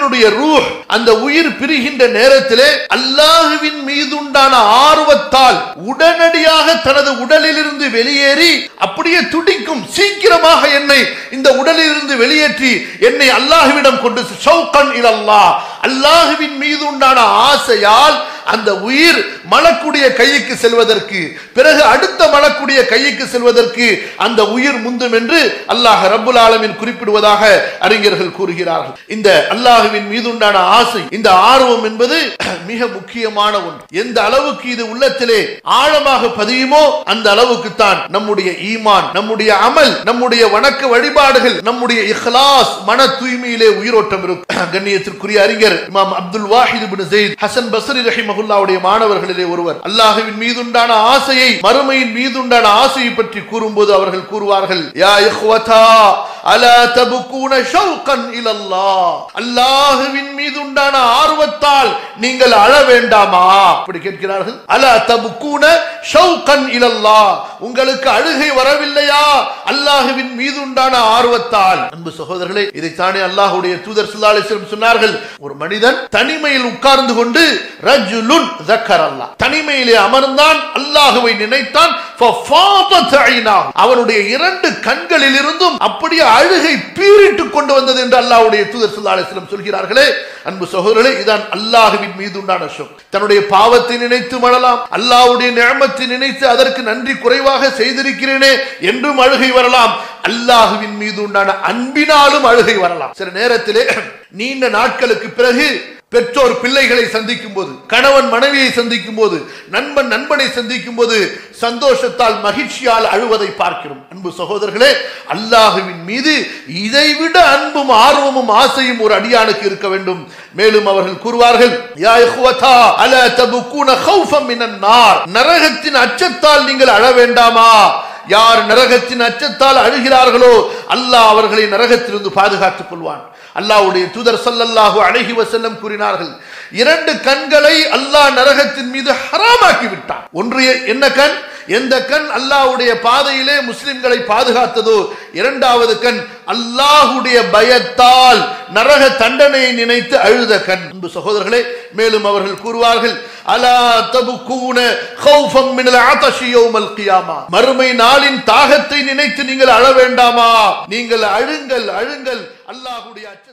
முஃமினுடைய ரூஹ் அந்த உயிர் பிரிகின்ற நேரத்திலே அல்லாஹுவின் மீதுண்டான ஆர்வத்தால் உடனடியாக தனது உடலிலிருந்து வெளியேறி அப்படியே துடிக்கும் சீக்கிரமாக என்னை இந்த உடலிலிருந்து வெளியேற்றி என்னை அல்லாஹுவிடம் கொண்டு ஷௌகன் இலல்லாஹ் அல்லாஹுவின் மீது உண்டான ஆசையால் அந்த உயிர் மலக்குடைய கைக்கு செல்வதற்கு பிறகு அடுத்த மலக்குடைய கைக்கு செல்வதற்கு அந்த உயிர் முந்தும் என்று அல்லாஹ் ரப்புல் ஆலமின் குறிப்பிடுவதாக அறிஞர்கள் கூறுகிறார்கள் இந்த அல்லாஹுவின் மீது உண்டான ஆசை இந்த ஆர்வம் என்பது மிக முக்கியமான ஒன்று எந்த அளவுக்கு இது உள்ளத்திலே ஆழமாக பதியுமோ அந்த அளவுக்கு தான் நம்முடைய ஈமான் நம்முடைய அமல் நம்முடைய வணக்க வழிபாடுகள் நம்முடைய இஹ்லாஸ் மன தூய்மையிலே உயிரோட்டம் இருக்கும் கண்ணியத்திற்குரிய அறிஞர் Imam Abdul Wahid ibn Zaid Hasan Basri ரஹிமஹுல்லாவுடைய மாணவர்களிலே ஒருவர் அல்லாஹ்வின் மீதுண்டான ஆசையை மறுமையின் மீதுண்டான ஆசையை பற்றி கூறும்போது அவர்கள் கூறுவார்கள் யா இஹ்வதா அலா தபுக்கூன ஷௌகன் இலல்லாஹ் அல்லாஹ்வின் மீதுண்டான ஆர்வத்தால் நீங்கள் அழ வேண்டாமா அப்படி கேட்கிறார்கள் அலா தபுக்கூன ஷௌகன் இலல்லாஹ் உங்களுக்கு அழுகை வரவில்லையா அல்லாஹ்வின் மீதுண்டான ஆர்வத்தால் அன்பு சகோதரர்களே இதைத்தானே அல்லாஹ்வுடைய தூதர் ஸல்லல்லாஹு அலைஹி வஸல்லம் சொன்னார்கள் ஒரு மனிதன் தனிமையில் உட்கார்ந்து கொண்டு ரஜுலுன் அல்லாஹ் தனிமையிலே அமர்ந்தான் அல்லாஹுவை நினைத்தான் ஃபஃபாதத் ஐனாஹு. அவனுடைய இரண்டு கண்களில் இருந்தும் அப்படியே அழுகை பீறிட்டுக் கொண்டு வந்தது என்று அல்லாஹ்வுடைய தூதர் ஸல்லல்லாஹு அலைஹி வஸல்லம் சொல்கிறார்களே அன்பு சகோதரர்களே இதான் அல்லாஹ்வின் மீது உண்டான ஷோக் தன்னுடைய பாவத்தை நினைத்து மழலாம் அல்லாஹ்வுடைய நியமத்தை நினைத்து அதற்கு நன்றி குறைவாக செய்திருக்கிறேனே என்றும் அழுகை வரலாம் அல்லாஹுவின் மீது உண்டான அன்பினாலும் அழுகை வரலாம் சில நேரத்திலே நீண்ட நாட்களுக்கு பிறகு பெற்றோர் பிள்ளைகளை சந்திக்கும் போது கணவன் மனைவியை சந்திக்கும் போது நண்பன் நண்பனை சந்திக்கும் போது சந்தோஷத்தால் மகிழ்ச்சியால் அழுவதை பார்க்கிறோம் அன்பு சகோதரர்களே அல்லாஹுவின் மீது இதைவிட அன்பும் ஆர்வமும் ஆசையும் ஒரு அடியானுக்கு இருக்க வேண்டும் மேலும் அவர்கள் கூறுவார்கள் யா இஹ்வதா அலா தபுக்கூன ஹௌஃபம் மினன் நார் நரகத்தின் அச்சத்தால் நீங்கள் அழ வேண்டாமா யார் நரகத்தின் அச்சத்தால் அழுகிறார்களோ அல்லாஹ் அவர்களை நரகத்திலிருந்து பாதுகாத்துக் கொள்வான் அல்லாஹ்வுடைய தூதர் ஸல்லல்லாஹு அலைஹி வஸல்லம் கூறினார்கள் இரண்டு கண்களை அல்லாஹ் நரகத்தின் மீது ஹராமாக்கி விட்டான் ஒன்று என்ன கண் எந்த கண் அல்லாஹ்வுடைய பாதையிலே முஸ்லிம்களை பாதுகாத்ததோ இரண்டாவது கண் அல்லாஹ்வுடைய பயத்தால் நரக தண்டனையை நினைத்து அழுத கண் அன்பு சகோதரர்களே மேலும் அவர்கள் கூறுவார்கள் அலா தபுக்கூன ஹௌஃபம் மினல் ஆதஷி யௌமல் கியாமா மறுமை நாளின் தாகத்தை நினைத்து நீங்கள் அழ வேண்டாமா நீங்கள் அழுங்கள் அழுங்கள் அல்லாஹ்வுடைய அச்ச